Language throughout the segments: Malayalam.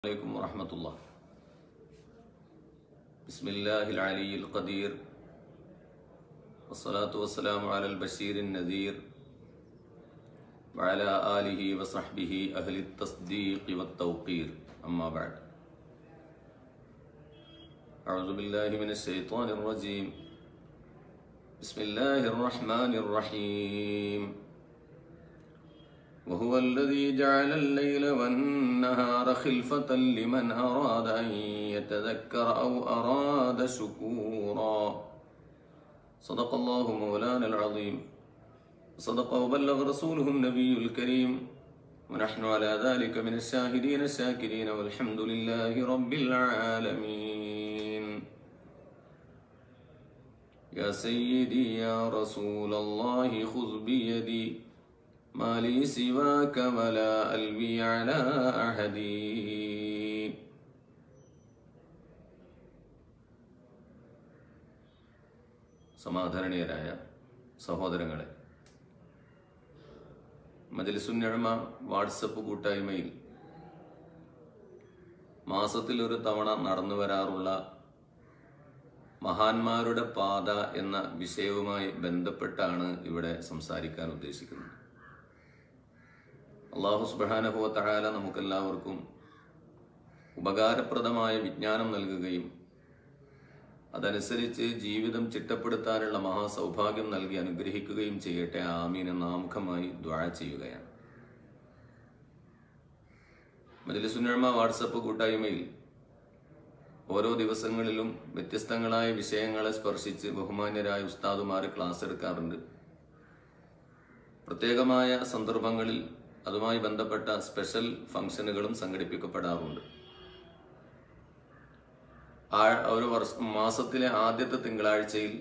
عليكم ورحمة الله بسم الله العلي القدير والصلاة والسلام على البشير النذير وعلى آله وصحبه أهل التصديق والتوقير أما بعد أعوذ بالله من الشيطان الرجيم بسم الله الرحمن الرحيم وهو الذي جعل الليل والنهار خلفة لمن أراد أن يتذكر أو أراد شكورا صدق الله مولانا العظيم صدق وبلغ رسوله النبي الكريم ونحن على ذلك من الشاهدين الشاكرين والحمد لله رب العالمين يا سيدي يا رسول الله خذ بيدي ما لي سواك ولا ألوي على أحد സമാധാരണീയരായ സഹോദരങ്ങളെ മജലിസുന്നഴമ വാട്സപ്പ് കൂട്ടായ്മയിൽ മാസത്തിൽ ഒരു തവണ നടന്നു വരാറുള്ള മഹാന്മാരുടെ പാത എന്ന വിഷയവുമായി ബന്ധപ്പെട്ടാണ് ഇവിടെ സംസാരിക്കാൻ ഉദ്ദേശിക്കുന്നത് അള്ളാഹു സുബാനഹുവ തഹാല നമുക്കെല്ലാവർക്കും ഉപകാരപ്രദമായ വിജ്ഞാനം നൽകുകയും അതനുസരിച്ച് ജീവിതം ചിട്ടപ്പെടുത്താനുള്ള മഹാസൗഭാഗ്യം നൽകി അനുഗ്രഹിക്കുകയും ചെയ്യട്ടെ ആമീൻ എന്ന ആമുഖമായി ദ്വാ ചെയ്യുകയാണ് മജലിസുന്നഴമ വാട്സപ്പ് കൂട്ടായ്മയിൽ ഓരോ ദിവസങ്ങളിലും വ്യത്യസ്തങ്ങളായ വിഷയങ്ങളെ സ്പർശിച്ച് ബഹുമാന്യരായ ഉസ്താദുമാർ ക്ലാസ് എടുക്കാറുണ്ട് പ്രത്യേകമായ സന്ദർഭങ്ങളിൽ അതുമായി ബന്ധപ്പെട്ട സ്പെഷ്യൽ ഫംഗ്ഷനുകളും സംഘടിപ്പിക്കപ്പെടാറുണ്ട് ആ ഒരു വർഷ മാസത്തിലെ ആദ്യത്തെ തിങ്കളാഴ്ചയിൽ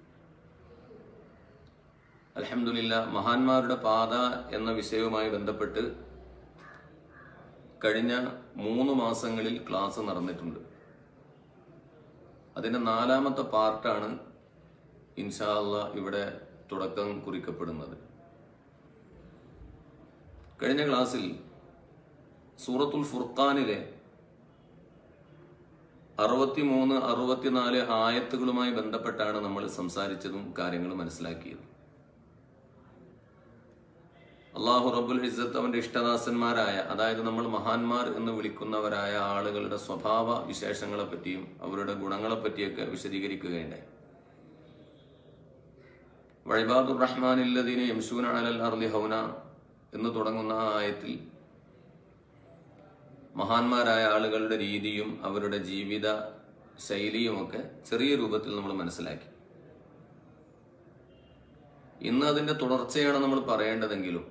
അലഹമില്ല മഹാന്മാരുടെ പാത എന്ന വിഷയവുമായി ബന്ധപ്പെട്ട് കഴിഞ്ഞ മൂന്ന് മാസങ്ങളിൽ ക്ലാസ് നടന്നിട്ടുണ്ട് അതിന്റെ നാലാമത്തെ പാർട്ടാണ് ഇൻഷാ അള്ളാ ഇവിടെ തുടക്കം കുറിക്കപ്പെടുന്നത് കഴിഞ്ഞ ക്ലാസ്സിൽ സൂറത്തുൽ ഫുർഖാനിലെ അറുപത്തിമൂന്ന് അറുപത്തിനാല് ആയത്തുകളുമായി ബന്ധപ്പെട്ടാണ് നമ്മൾ സംസാരിച്ചതും കാര്യങ്ങളും മനസ്സിലാക്കിയത് അള്ളാഹു റബ്ബുൽ ഇസ്സത്ത് അവന്റെ ഇഷ്ടദാസന്മാരായ അതായത് നമ്മൾ മഹാന്മാർ എന്ന് വിളിക്കുന്നവരായ ആളുകളുടെ സ്വഭാവ വിശേഷങ്ങളെ പറ്റിയും അവരുടെ ഗുണങ്ങളെ പറ്റിയൊക്കെ വിശദീകരിക്കുകയുണ്ടായി വഴിബാദുർ റഹ്മാനില്ലദീനെ യംസൂന അലൽ അർലി ഹൗന എന്ന് തുടങ്ങുന്ന ആ ആയത്തിൽ മഹാന്മാരായ ആളുകളുടെ രീതിയും അവരുടെ ജീവിത ശൈലിയും ഒക്കെ ചെറിയ രൂപത്തിൽ നമ്മൾ മനസ്സിലാക്കി ഇന്ന് അതിന്റെ തുടർച്ചയാണ് നമ്മൾ പറയേണ്ടതെങ്കിലും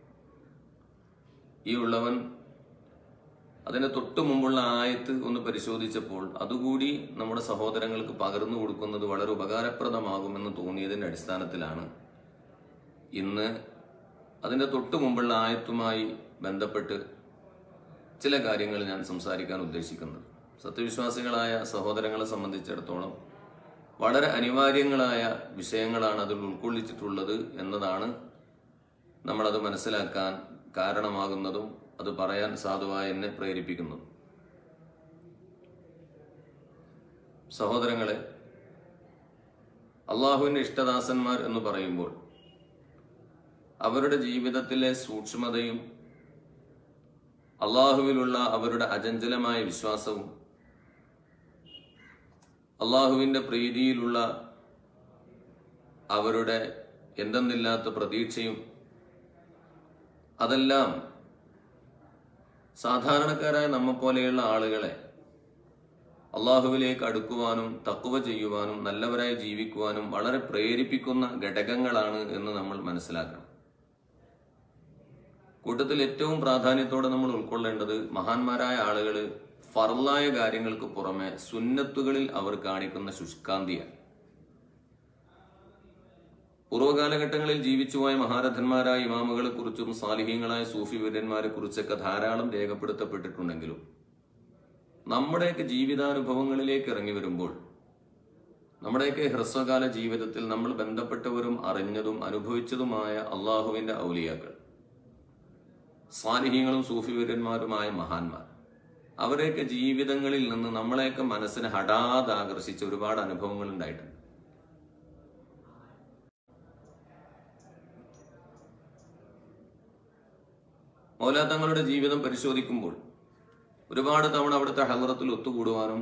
ഈ ഉള്ളവൻ അതിന് തൊട്ടു മുമ്പുള്ള ആയത്ത് ഒന്ന് പരിശോധിച്ചപ്പോൾ അതുകൂടി നമ്മുടെ സഹോദരങ്ങൾക്ക് പകർന്നു കൊടുക്കുന്നത് വളരെ ഉപകാരപ്രദമാകുമെന്ന് തോന്നിയതിന്റെ അടിസ്ഥാനത്തിലാണ് ഇന്ന് അതിന്റെ തൊട്ടു മുമ്പുള്ള ആയത്തുമായി ബന്ധപ്പെട്ട് ചില കാര്യങ്ങൾ ഞാൻ സംസാരിക്കാൻ ഉദ്ദേശിക്കുന്നത് സത്യവിശ്വാസികളായ സഹോദരങ്ങളെ സംബന്ധിച്ചിടത്തോളം വളരെ അനിവാര്യങ്ങളായ വിഷയങ്ങളാണ് അതിൽ ഉൾക്കൊള്ളിച്ചിട്ടുള്ളത് എന്നതാണ് നമ്മളത് മനസ്സിലാക്കാൻ കാരണമാകുന്നതും അത് പറയാൻ സാധുവായി എന്നെ പ്രേരിപ്പിക്കുന്നതും സഹോദരങ്ങളെ അള്ളാഹുവിന്റെ ഇഷ്ടദാസന്മാർ എന്ന് പറയുമ്പോൾ അവരുടെ ജീവിതത്തിലെ സൂക്ഷ്മതയും അള്ളാഹുവിലുള്ള അവരുടെ അചഞ്ചലമായ വിശ്വാസവും അള്ളാഹുവിന്റെ പ്രീതിയിലുള്ള അവരുടെ എന്തെന്നില്ലാത്ത പ്രതീക്ഷയും അതെല്ലാം സാധാരണക്കാരായ നമ്മെപ്പോലെയുള്ള ആളുകളെ അള്ളാഹുവിലേക്ക് അടുക്കുവാനും തക്കുവ ചെയ്യുവാനും നല്ലവരായി ജീവിക്കുവാനും വളരെ പ്രേരിപ്പിക്കുന്ന ഘടകങ്ങളാണ് എന്ന് നമ്മൾ മനസ്സിലാക്കണം കൂട്ടത്തിൽ ഏറ്റവും പ്രാധാന്യത്തോടെ നമ്മൾ ഉൾക്കൊള്ളേണ്ടത് മഹാന്മാരായ ആളുകൾ ഫറലായ കാര്യങ്ങൾക്ക് പുറമെ സുന്നത്തുകളിൽ അവർ കാണിക്കുന്ന ശുഷ്കാന്തിയാണ് പൂർവ്വകാലഘട്ടങ്ങളിൽ ജീവിച്ചുപോയ മഹാരഥന്മാരായ ഇമാമുകളെ കുറിച്ചും സാലിഹ്യങ്ങളായ സൂഫി വീരന്മാരെ കുറിച്ചൊക്കെ ധാരാളം രേഖപ്പെടുത്തപ്പെട്ടിട്ടുണ്ടെങ്കിലും നമ്മുടെയൊക്കെ ജീവിതാനുഭവങ്ങളിലേക്ക് ഇറങ്ങി വരുമ്പോൾ നമ്മുടെയൊക്കെ ഹ്രസ്വകാല ജീവിതത്തിൽ നമ്മൾ ബന്ധപ്പെട്ടവരും അറിഞ്ഞതും അനുഭവിച്ചതുമായ അള്ളാഹുവിന്റെ ഔലിയാക്കൾ സ്വാലിഹ്യങ്ങളും സൂഫിവീരന്മാരുമായ മഹാന്മാർ അവരെയൊക്കെ ജീവിതങ്ങളിൽ നിന്ന് നമ്മളെയൊക്കെ മനസ്സിനെ ഹഠാത് ആകർഷിച്ച ഒരുപാട് അനുഭവങ്ങൾ ഉണ്ടായിട്ടുണ്ട് മൗലാ തങ്ങളുടെ ജീവിതം പരിശോധിക്കുമ്പോൾ ഒരുപാട് തവണ അവിടുത്തെ ഹലറത്തിൽ ഒത്തുകൂടുവാനും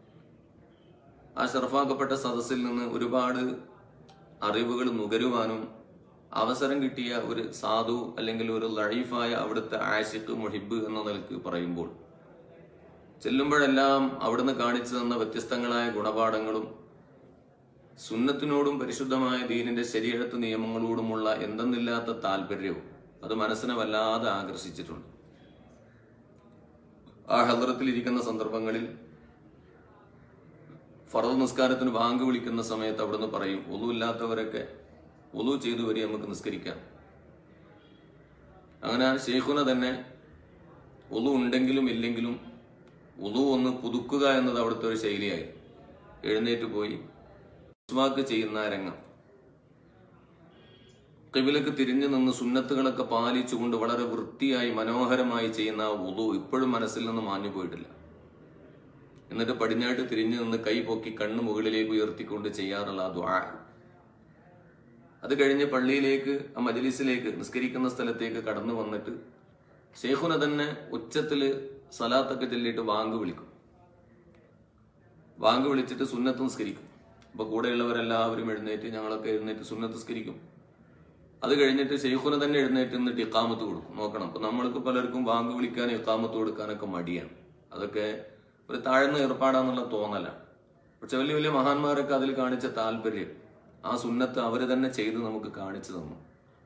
ആ ഷർഫാക്കപ്പെട്ട സദസ്സിൽ നിന്ന് ഒരുപാട് അറിവുകൾ നുകരുവാനും അവസരം കിട്ടിയ ഒരു സാധു അല്ലെങ്കിൽ ഒരു ലൈഫായ അവിടുത്തെ ആഷിഖ് മുഹിബ് എന്ന നിലക്ക് പറയുമ്പോൾ ചെല്ലുമ്പോഴെല്ലാം അവിടുന്ന് കാണിച്ചു തന്ന വ്യത്യസ്തങ്ങളായ ഗുണപാഠങ്ങളും സുന്നത്തിനോടും പരിശുദ്ധമായ ദീനിന്റെ ശരീരത്ത് നിയമങ്ങളോടുമുള്ള എന്തെന്നില്ലാത്ത താല്പര്യവും അത് മനസ്സിനെ വല്ലാതെ ആകർഷിച്ചിട്ടുണ്ട് ആ ഹദ്രത്തിൽ ഇരിക്കുന്ന സന്ദർഭങ്ങളിൽ ഫറദ് നിസ്കാരത്തിന് ബാങ്ക് വിളിക്കുന്ന സമയത്ത് അവിടുന്ന് പറയും ഒതു ഇല്ലാത്തവരൊക്കെ ഒതു ചെയ്തു വരി നമുക്ക് നിസ്കരിക്കാം അങ്ങനെ ഷെയ്ഖുന തന്നെ ഒതു ഉണ്ടെങ്കിലും ഇല്ലെങ്കിലും ഒതു ഒന്ന് പുതുക്കുക എന്നത് അവിടുത്തെ ഒരു ശൈലിയായി എഴുന്നേറ്റ് പോയി മിസ്വാക്ക് ചെയ്യുന്ന ആ രംഗം കിബിലക്ക് തിരിഞ്ഞു നിന്ന് സുന്നത്തുകളൊക്കെ പാലിച്ചുകൊണ്ട് വളരെ വൃത്തിയായി മനോഹരമായി ചെയ്യുന്ന ആ ഉളു ഇപ്പോഴും മനസ്സിൽ നിന്ന് മാഞ്ഞു പോയിട്ടില്ല എന്നിട്ട് പടിഞ്ഞാട്ട് തിരിഞ്ഞു നിന്ന് കൈ പൊക്കി കണ്ണ് മുകളിലേക്ക് ഉയർത്തിക്കൊണ്ട് ചെയ്യാറുള്ള ആ ദ്വാ അത് കഴിഞ്ഞ് പള്ളിയിലേക്ക് ആ മജലിസിലേക്ക് നിസ്കരിക്കുന്ന സ്ഥലത്തേക്ക് കടന്നു വന്നിട്ട് ഷെയ്ഖുന തന്നെ ഉച്ചത്തില് സലാത്തൊക്കെ ചൊല്ലിയിട്ട് വാങ്ക് വിളിക്കും വാങ്ക് വിളിച്ചിട്ട് സുന്നത്ത് നിസ്കരിക്കും അപ്പൊ കൂടെയുള്ളവരെല്ലാവരും എഴുന്നേറ്റ് ഞങ്ങളൊക്കെ എഴുന്നേറ്റ് സുന്നത്ത് നിസ്കരിക്കും അത് കഴിഞ്ഞിട്ട് ഷെയ്ഖുന തന്നെ എഴുന്നേറ്റ് നിന്നിട്ട് ഇക്കാമത്ത് കൊടുക്കും നോക്കണം അപ്പൊ നമ്മൾക്ക് പലർക്കും വാങ്ക് വിളിക്കാനും ഇക്കാമത്ത് കൊടുക്കാനൊക്കെ മടിയാണ് അതൊക്കെ ഒരു താഴ്ന്ന ഏർപ്പാടാന്നുള്ള തോന്നലാണ് പക്ഷെ വലിയ വലിയ മഹാന്മാരൊക്കെ അതിൽ കാണിച്ച താല്പര്യം ആ സുന്നത്ത് അവർ തന്നെ ചെയ്ത് നമുക്ക് കാണിച്ചു തന്നു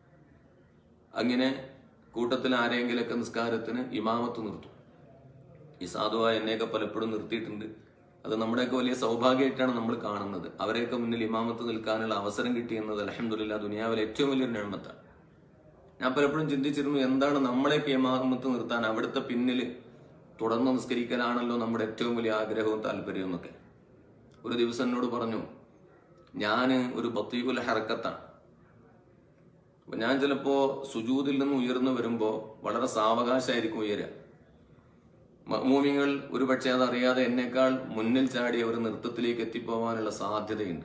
അങ്ങനെ കൂട്ടത്തിൽ ആരെങ്കിലൊക്കെ നിസ്കാരത്തിന് ഇമാമത്ത് നിർത്തും ഈ സാധുവായ എന്നെയൊക്കെ പലപ്പോഴും നിർത്തിയിട്ടുണ്ട് അത് നമ്മുടെയൊക്കെ വലിയ സൗഭാഗ്യമായിട്ടാണ് നമ്മൾ കാണുന്നത് അവരെയൊക്കെ മുന്നിൽ ഇമാമത്ത് നിൽക്കാനുള്ള അവസരം കിട്ടിയെന്നത് അലഹമുല്ല ദുനിയാവിലെ ഏറ്റവും വലിയൊരു നിഴമത്താണ് ഞാൻ പലപ്പോഴും ചിന്തിച്ചിരുന്നു എന്താണ് നമ്മളെയൊക്കെ ഇമാമത്ത് നിർത്താൻ അവിടുത്തെ പിന്നിൽ തുടർന്ന് നിസ്കരിക്കലാണല്ലോ നമ്മുടെ ഏറ്റവും വലിയ ആഗ്രഹവും താല്പര്യവും എന്നൊക്കെ ഒരു ദിവസം എന്നോട് പറഞ്ഞു ഞാൻ ഒരു ബത്തീബുൽ ഹറക്കത്താണ് അപ്പൊ ഞാൻ ചിലപ്പോ സുജൂതിൽ നിന്ന് ഉയർന്നു വരുമ്പോ വളരെ സാവകാശമായിരിക്കും ഉയരുക മൂമിങ്ങൾ ഒരു പക്ഷേ അതറിയാതെ എന്നേക്കാൾ മുന്നിൽ ചാടി അവർ നൃത്തത്തിലേക്ക് എത്തിപ്പോവാനുള്ള സാധ്യതയുണ്ട്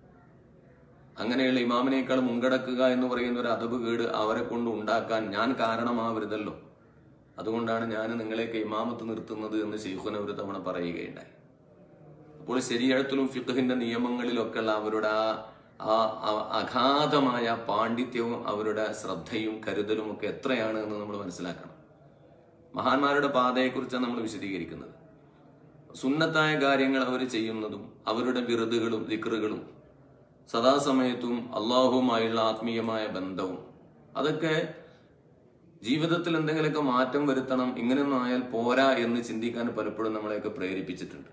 അങ്ങനെയുള്ള ഇമാമിനേക്കാൾ മുൻകടക്കുക എന്ന് പറയുന്ന ഒരു അതബ് കേട് അവരെ കൊണ്ട് ഉണ്ടാക്കാൻ ഞാൻ കാരണമാവരുതല്ലോ അതുകൊണ്ടാണ് ഞാൻ നിങ്ങളെയൊക്കെ ഇമാമത്ത് നിർത്തുന്നത് എന്ന് ശൈഖുന ഒരു തവണ പറയുകയുണ്ടായി അപ്പോൾ ശരിയഴത്തിലും ഫിഖഹിന്റെ നിയമങ്ങളിലൊക്കെയുള്ള അവരുടെ ആ ആ ആ- അഗാധമായ പാണ്ഡിത്യവും അവരുടെ ശ്രദ്ധയും കരുതലും ഒക്കെ എത്രയാണ് എന്ന് നമ്മൾ മനസ്സിലാക്കണം മഹാന്മാരുടെ പാതയെക്കുറിച്ചാണ് നമ്മൾ വിശദീകരിക്കുന്നത് സുന്നത്തായ കാര്യങ്ങൾ അവർ ചെയ്യുന്നതും അവരുടെ ബിറുദുകളും ദിക്റുകളും സദാസമയത്തും അള്ളാഹുവുമായുള്ള ആത്മീയമായ ബന്ധവും അതൊക്കെ ജീവിതത്തിൽ എന്തെങ്കിലുമൊക്കെ മാറ്റം വരുത്തണം ഇങ്ങനെയൊന്നും ആയാൽ പോരാ എന്ന് ചിന്തിക്കാൻ പലപ്പോഴും നമ്മളെയൊക്കെ പ്രേരിപ്പിച്ചിട്ടുണ്ട്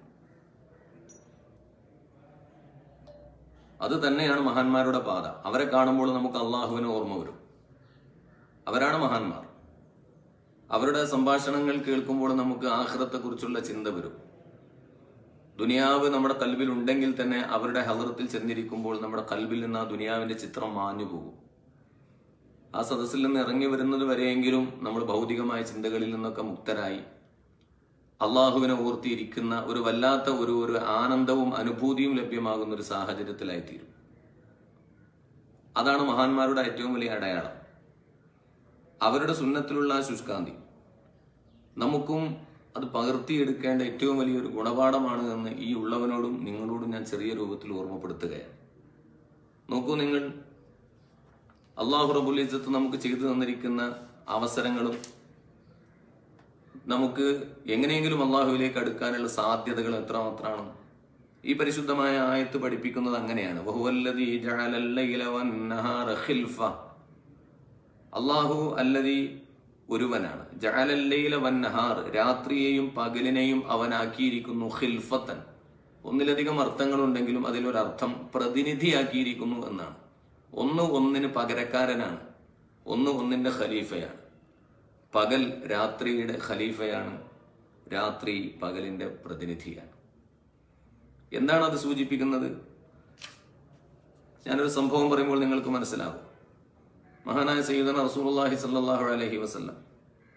അത് തന്നെയാണ് മഹാന്മാരുടെ പാത അവരെ കാണുമ്പോൾ നമുക്ക് അള്ളാഹുവിനെ ഓർമ്മ വരും അവരാണ് മഹാന്മാർ അവരുടെ സംഭാഷണങ്ങൾ കേൾക്കുമ്പോൾ നമുക്ക് ആഹ്റത്തെ കുറിച്ചുള്ള ചിന്ത വരും ദുനിയാവ് നമ്മുടെ കൽവിൽ ഉണ്ടെങ്കിൽ തന്നെ അവരുടെ ഹലറത്തിൽ ചെന്നിരിക്കുമ്പോൾ നമ്മുടെ കൽവിൽ നിന്ന് ആ ദുനിയാവിന്റെ ചിത്രം മാഞ്ഞു പോകും ആ സദസ്സിൽ നിന്ന് ഇറങ്ങി വരുന്നത് വരെയെങ്കിലും നമ്മൾ ഭൗതികമായ ചിന്തകളിൽ നിന്നൊക്കെ മുക്തരായി അള്ളാഹുവിനെ ഓർത്തിയിരിക്കുന്ന ഒരു വല്ലാത്ത ഒരു ഒരു ആനന്ദവും അനുഭൂതിയും ലഭ്യമാകുന്ന ഒരു സാഹചര്യത്തിലായിത്തീരും അതാണ് മഹാന്മാരുടെ ഏറ്റവും വലിയ അടയാളം അവരുടെ സുന്നത്തിലുള്ള ആ ശുഷ്കാന്തി നമുക്കും അത് പകർത്തിയെടുക്കേണ്ട ഏറ്റവും വലിയൊരു ഗുണപാഠമാണ് എന്ന് ഈ ഉള്ളവനോടും നിങ്ങളോടും ഞാൻ ചെറിയ രൂപത്തിൽ ഓർമ്മപ്പെടുത്തുകയാണ് നോക്കൂ നിങ്ങൾ അള്ളാഹു റബുൽ ഇസ്സത്ത് നമുക്ക് ചെയ്തു തന്നിരിക്കുന്ന അവസരങ്ങളും നമുക്ക് എങ്ങനെയെങ്കിലും അള്ളാഹുവിലേക്ക് അടുക്കാനുള്ള സാധ്യതകൾ എത്രമാത്രമാണ് ഈ പരിശുദ്ധമായ ആയത്ത് പഠിപ്പിക്കുന്നത് അങ്ങനെയാണ് വഹുവല്ലദീ ജഅലൽ ലൈല വന്നഹാറ ഖിൽഫ അള്ളാഹു അല്ലതി ഒരുവനാണ് ജഅലൽ ലൈല വന്നഹാർ രാത്രിയെയും പകലിനെയും അവനാക്കിയിരിക്കുന്നു ഖിൽഫത്തൻ ഒന്നിലധികം അർത്ഥങ്ങളുണ്ടെങ്കിലും അതിലൊരർത്ഥം പ്രതിനിധിയാക്കിയിരിക്കുന്നു എന്നാണ് ഒന്ന് ഒന്നിന് പകരക്കാരനാണ് ഒന്ന് ഒന്നിന്റെ ഖലീഫയാണ് പകൽ രാത്രിയുടെ ഖലീഫയാണ് രാത്രി പകലിന്റെ പ്രതിനിധിയാണ് എന്താണ് അത് സൂചിപ്പിക്കുന്നത് ഞാനൊരു സംഭവം പറയുമ്പോൾ നിങ്ങൾക്ക് മനസ്സിലാകും മഹാനായ സയ്യിദന റസൂലുള്ളാഹി സ്വല്ലല്ലാഹു അലൈഹി വസല്ലം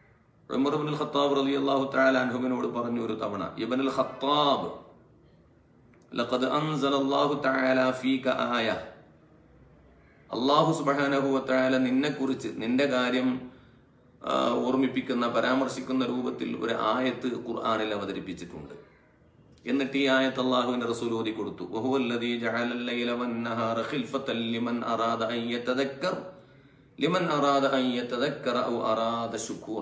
ഉമർ ഇബ്നുൽ ഖത്താബ് റളിയല്ലാഹു തആല അൻഹുവിനോട് പറഞ്ഞു ഒരു തവണ ഇബ്നുൽ ഖത്താബ് ലഖദ് അൻസലല്ലാഹു തആല ഫീക ആയ അള്ളാഹു സുബ്ഹാനഹു വതആല നിന്നെ കുറിച്ച് നിന്റെ കാര്യം ആ, ഓർമ്മിപ്പിക്കുന്ന പരാമർശിക്കുന്ന രൂപത്തിൽ ഒരു ആയത്ത് ഖുർആനിൽ അവതരിപ്പിച്ചിട്ടുണ്ട് എന്നിട്ട് ഈ ആയത്ത് അള്ളാഹുവിന്റെ റസൂൽ ഓതി കൊടുത്തു വഹുവല്ലദീ ജഅലൽ ലൈല വന്നഹാറ ഖിൽഫത്തൻ ലിമൻ അറാദ അൻ യതദക്കർ ലിമൻ അറാദ അൻ യതദക്കറ ഔ അറാദ ശുക്കൂറ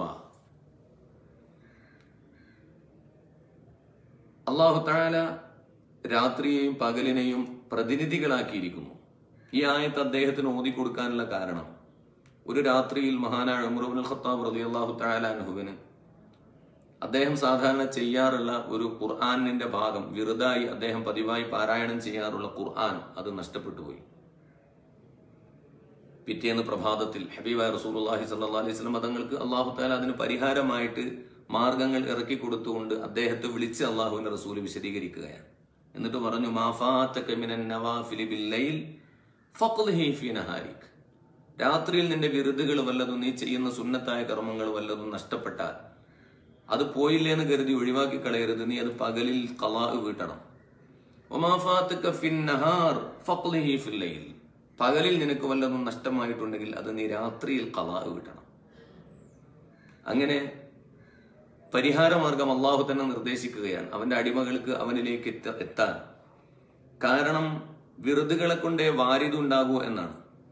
അള്ളാഹു തആല രാത്രിയെയും പകലിനെയും പ്രതിനിധികളാക്കിയിരിക്കുന്നു ഈ ആയത്ത് അദ്ദേഹത്തിന് ഓതി കൊടുക്കാനുള്ള കാരണം ഒരു രാത്രിയിൽ മഹാനായ ഉമറുബുൽ ഖത്താബ് റളിയല്ലാഹു തആല അൻഹുവിന് അദ്ദേഹം സാധാരണ ചെയ്യാറുള്ള ഒരു ഖുർആാനിന്റെ ഭാഗം വെറുതായി അദ്ദേഹം പതിവായി പാരായണം ചെയ്യാറുള്ള ഖുർആൻ അത് നഷ്ടപ്പെട്ടു പോയി പിറ്റേന്ന് പ്രഭാതത്തിൽ ഹബീബായ റസൂലുള്ളാഹി സ്വല്ലല്ലാഹി അലൈഹി വസല്ലം തങ്ങൾക്ക് അള്ളാഹു താല അതിന് പരിഹാരമായിട്ട് മാർഗങ്ങൾ ഇറക്കി കൊടുത്തുകൊണ്ട് അദ്ദേഹത്തെ വിളിച്ച് അള്ളാഹുവിന്റെ റസൂൽ വിശദീകരിക്കുകയാണ് എന്നിട്ട് പറഞ്ഞു മാഫാത്തക മിനൻ നവാഫിലി ബില്ലൈൽ ഫഖ്ലിഹി ഫീ നഹാരിക് രാത്രിയിൽ നിന്റെ വിരുദുകൾ വല്ലതും നീ ചെയ്യുന്ന സുന്നത്തായ കർമ്മങ്ങൾ വല്ലതും നഷ്ടപ്പെട്ടാൽ അത് പോയില്ലേ എന്ന് കരുതി ഒഴിവാക്കി കളയരുത് നീ അത് പകലിൽ കലാ വീട്ടണം ഒമാഫാത്തക ഫിൻ നഹാർ ഫഖ്ലിഹി ഫിൽ ലൈൽ പകലിൽ നിനക്ക് വല്ലതും നഷ്ടമായിട്ടുണ്ടെങ്കിൽ അത് നീ രാത്രിയിൽ കലാ വീട്ടണം അങ്ങനെ പരിഹാരമാർഗം അള്ളാഹു തന്നെ നിർദ്ദേശിക്കുകയാണ് അവന്റെ അടിമകൾക്ക് അവനിലേക്ക് എത്ത- എത്താൻ കാരണം വിറുതുകളെ കൊണ്ടേ വാരിതുണ്ടാകൂ എന്നാണ്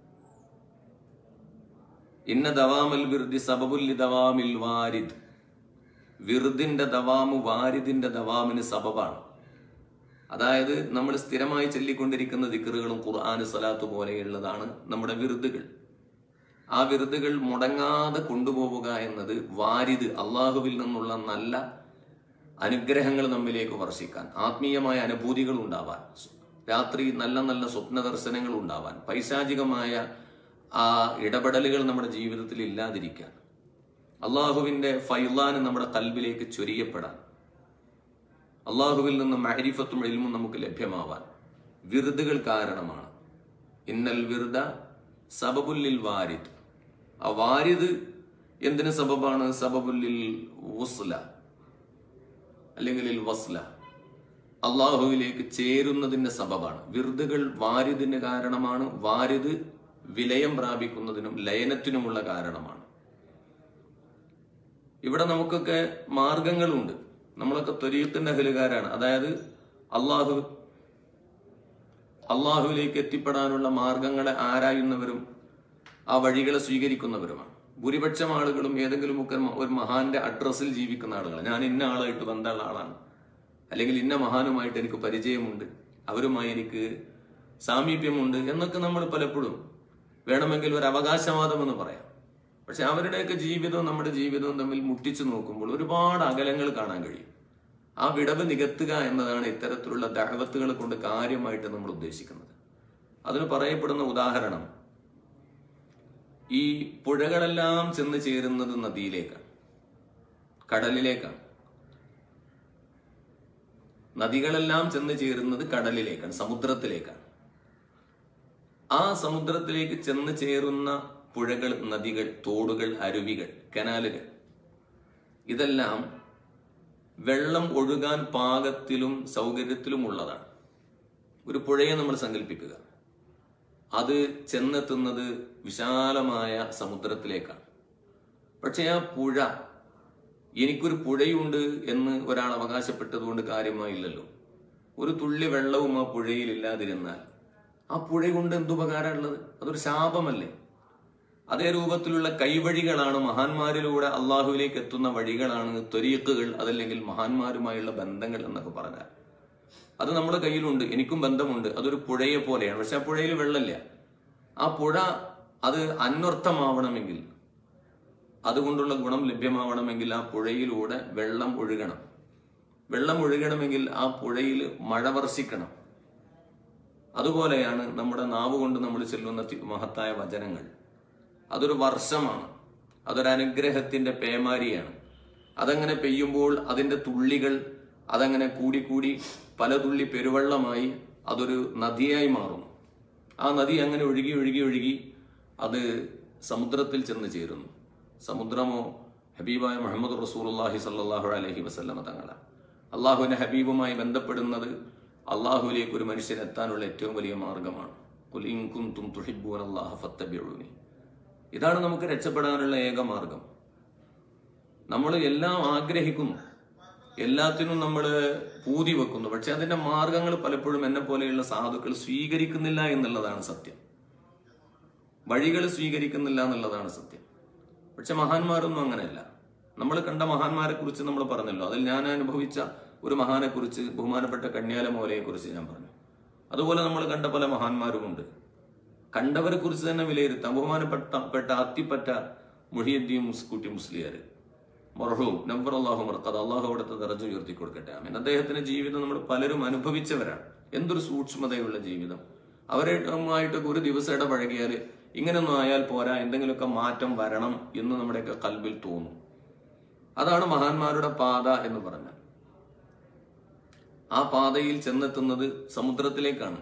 ഇന്ന ദവാമൽ വിറുദി സബബുല്ലി ദവാമിൽ വാരിദ് വിറുദിന്റെ ദവാമ് വാരിദിന്റെ ദവാമിന് സബബാണ് അതായത് നമ്മൾ സ്ഥിരമായി ചൊല്ലിക്കൊണ്ടിരിക്കുന്ന ദിക്കറുകളും ഖുർആാന് സലാത്ത് പോലെയുള്ളതാണ് നമ്മുടെ വിറുതുകൾ ആ വിറുതുകൾ മുടങ്ങാതെ കൊണ്ടുപോവുക എന്നത് വാരിദ് അള്ളാഹുവിൽ നിന്നുള്ള നല്ല അനുഗ്രഹങ്ങൾ നമ്മിലേക്ക് വർഷിക്കാൻ ആത്മീയമായ അനുഭൂതികൾ ഉണ്ടാവാൻ രാത്രി നല്ല നല്ല സ്വപ്ന ദർശനങ്ങൾ ഉണ്ടാവാൻ പൈശാചികമായ ആ ഇടപെടലുകൾ നമ്മുടെ ജീവിതത്തിൽ ഇല്ലാതിരിക്കാൻ അള്ളാഹുവിന്റെ ഫൈലാന് നമ്മുടെ കൽബിലേക്ക് ചൊരിയപ്പെടാൻ അള്ളാഹുവിൽ നിന്ന് മഹരിഫത്തും എൽമും നമുക്ക് ലഭ്യമാവാൻ വിറുതുകൾ കാരണമാണ് ഇന്നൽ വിറുദ സബബുല്ലിൽ വാരിദ് ആ വാരിദ് എന്തിന് സബബാണ് സബബുല്ലിൽ വസ്ല അല്ലെങ്കിൽ ഇൽ വസ്ല അള്ളാഹുവിലേക്ക് ചേരുന്നതിന്റെ സബബാണ് വിറുതുകൾ വാരിദിന് കാരണമാണ് വാരിദ് വിലയം പ്രാപിക്കുന്നതിനും ലയനത്തിനുമുള്ള കാരണമാണ് ഇവിടെ നമുക്കൊക്കെ മാർഗങ്ങളുണ്ട് നമ്മളൊക്കെ ത്വരീഖത്തിന്റെ അഹലുകാരാണ് അതായത് അള്ളാഹു അള്ളാഹുവിലേക്ക് എത്തിപ്പെടാനുള്ള മാർഗങ്ങളെ ആരായുന്നവരും ആ വഴികളെ സ്വീകരിക്കുന്നവരുമാണ് ഭൂരിപക്ഷം ആളുകളും ഏതെങ്കിലും ഒക്കെ ഒരു മഹാന്റെ അഡ്രസ്സിൽ ജീവിക്കുന്ന ആളുകളാണ് ഞാൻ ഇന്ന ആളായിട്ട് ബന്ധമുള്ള ആളാണ് അല്ലെങ്കിൽ ഇന്ന മഹാനുമായിട്ട് എനിക്ക് പരിചയമുണ്ട് അവരുമായി എനിക്ക് സാമീപ്യമുണ്ട് എന്നൊക്കെ നമ്മൾ പലപ്പോഴും വേണമെങ്കിൽ ഒരു അവകാശവാദം എന്ന് പറയാം പക്ഷെ അവരുടെയൊക്കെ ജീവിതവും നമ്മുടെ ജീവിതവും തമ്മിൽ മുട്ടിച്ചു നോക്കുമ്പോൾ ഒരുപാട് അകലങ്ങൾ കാണാൻ കഴിയും ആ വിടവ് നികത്തുക എന്നതാണ് ഇത്തരത്തിലുള്ള ദഅവത്തുകൾ കൊണ്ട് കാര്യമായിട്ട് നമ്മൾ ഉദ്ദേശിക്കുന്നത് അതിന് പറയപ്പെടുന്ന ഉദാഹരണം ഈ പുഴകളെല്ലാം ചെന്ന് ചേരുന്നത് നദിയിലേക്കാണ് കടലിലേക്കാണ് നദികളെല്ലാം ചെന്ന് ചേരുന്നത് കടലിലേക്കാണ് സമുദ്രത്തിലേക്കാണ് ആ സമുദ്രത്തിലേക്ക് ചെന്ന് ചേരുന്ന പുഴകൾ നദികൾ തോടുകൾ അരുവികൾ കനാലുകൾ ഇതെല്ലാം വെള്ളം ഒഴുകാൻ പാകത്തിലും സൗകര്യത്തിലും ഉള്ളതാണ് ഒരു പുഴയെ നമ്മൾ സങ്കല്പിക്കുക അത് ചെന്നെത്തുന്നത് വിശാലമായ സമുദ്രത്തിലേക്കാണ് പക്ഷെ ആ പുഴ എനിക്കൊരു പുഴയുണ്ട് എന്ന് ഒരാൾ അവകാശപ്പെട്ടതുകൊണ്ട് കാര്യമായില്ലല്ലോ ഒരു തുള്ളി വെള്ളവും ആ പുഴയിൽ ഇല്ലാതിരുന്നാൽ ആ പുഴ കൊണ്ട് എന്തുപകാരമുള്ളത് അതൊരു ശാപമല്ലേ അതേ രൂപത്തിലുള്ള കൈവഴികളാണ് മഹാന്മാരിലൂടെ അള്ളാഹുവിലേക്ക് എത്തുന്ന വഴികളാണ് ത്വരീക്കുകൾ അതല്ലെങ്കിൽ മഹാന്മാരുമായുള്ള ബന്ധങ്ങൾ എന്നൊക്കെ പറഞ്ഞാൽ അത് നമ്മുടെ കയ്യിലുണ്ട് എനിക്കും ബന്ധമുണ്ട് അതൊരു പുഴയെ പോലെയാണ് പക്ഷെ ആ പുഴയിൽ വെള്ളമില്ല ആ പുഴ അത് അന്വർത്ഥമാവണമെങ്കിൽ അതുകൊണ്ടുള്ള ഗുണം ലഭ്യമാവണമെങ്കിൽ ആ പുഴയിലൂടെ വെള്ളം ഒഴുകണം വെള്ളം ഒഴുകണമെങ്കിൽ ആ പുഴയിൽ മഴ വർഷിക്കണം അതുപോലെയാണ് നമ്മുടെ നാവ് കൊണ്ട് നമ്മൾ ചെല്ലുന്ന തി- മഹത്തായ വചനങ്ങൾ അതൊരു വർഷമാണ് അതൊരു അനുഗ്രഹത്തിന്റെ പേമാരിയാണ് അതങ്ങനെ പെയ്യുമ്പോൾ അതിന്റെ തുള്ളികൾ അതങ്ങനെ കൂടിക്കൂടി പല തുള്ളി പെരുവെള്ളമായി അതൊരു നദിയായി മാറുന്നു ആ നദി അങ്ങനെ ഒഴുകി ഒഴുകി ഒഴുകി അത് സമുദ്രത്തിൽ ചെന്ന് ചേരുന്നു സമുദ്രമോ ഹബീബായ മുഹമ്മദ് റസൂലുള്ളാഹി സല്ലല്ലാഹു അലൈഹി വസല്ലമ തങ്ങളാണ് അള്ളാഹുവിന്റെ ഹബീബുമായി ബന്ധപ്പെടുന്നത് അള്ളാഹുവിലേക്ക് ഒരു മനുഷ്യൻ എത്താനുള്ള ഏറ്റവും വലിയ മാർഗമാണ് ഖുൽ ഇൻ കുൻതും തുഹിബ്ബൂന അല്ലാഹ ഫത്തബിഊനി ഇതാണ് നമുക്ക് രക്ഷപ്പെടാനുള്ള ഏക മാർഗം നമ്മൾ എല്ലാം ആഗ്രഹിക്കുന്നു എല്ലാത്തിനും നമ്മൾ പൂതി വെക്കുന്നു പക്ഷെ അതിന്റെ മാർഗങ്ങൾ പലപ്പോഴും എന്നെ പോലെയുള്ള സാധുക്കൾ സ്വീകരിക്കുന്നില്ല എന്നുള്ളതാണ് സത്യം വഴികൾ സ്വീകരിക്കുന്നില്ല എന്നുള്ളതാണ് സത്യം പക്ഷെ മഹാന്മാരൊന്നും അങ്ങനെയല്ല നമ്മൾ കണ്ട മഹാന്മാരെ കുറിച്ച് നമ്മൾ പറഞ്ഞല്ലോ അതിൽ ഞാൻ അനുഭവിച്ച ഒരു മഹാനെ കുറിച്ച് ബഹുമാനപ്പെട്ട കന്യാല മോലയെ കുറിച്ച് ഞാൻ പറഞ്ഞു അതുപോലെ നമ്മൾ കണ്ട പല മഹാന്മാരുമുണ്ട് കണ്ടവരെ കുറിച്ച് തന്നെ വിലയിരുത്താം ബഹുമാനപ്പെട്ട പെട്ട അത്തിപ്പറ്റ മുഹിയുദ്ദീൻ കുട്ടി മുസ്ലിയാർ മർഹൂം നമ്പർ അള്ളാഹു മർക്കത് അള്ളാഹു അവിടുത്തെ നിറഞ്ഞു ഉയർത്തി കൊടുക്കട്ടെ ആമീൻ അദ്ദേഹത്തിന്റെ ജീവിതം നമ്മൾ പലരും അനുഭവിച്ചവരാണ് എന്തൊരു സൂക്ഷ്മതയുള്ള ജീവിതം അവരുമായിട്ടൊക്കെ ഒരു ദിവസം ഇടപഴകിയാൽ ഇങ്ങനൊന്നും ആയാൽ പോരാ എന്തെങ്കിലുമൊക്കെ മാറ്റം വരണം എന്ന് നമ്മുടെയൊക്കെ കൽവിൽ തോന്നും അതാണ് മഹാന്മാരുടെ പാത എന്ന് പറഞ്ഞാൽ ആ പാതയിൽ ചെന്നെത്തുന്നത് സമുദ്രത്തിലേക്കാണ്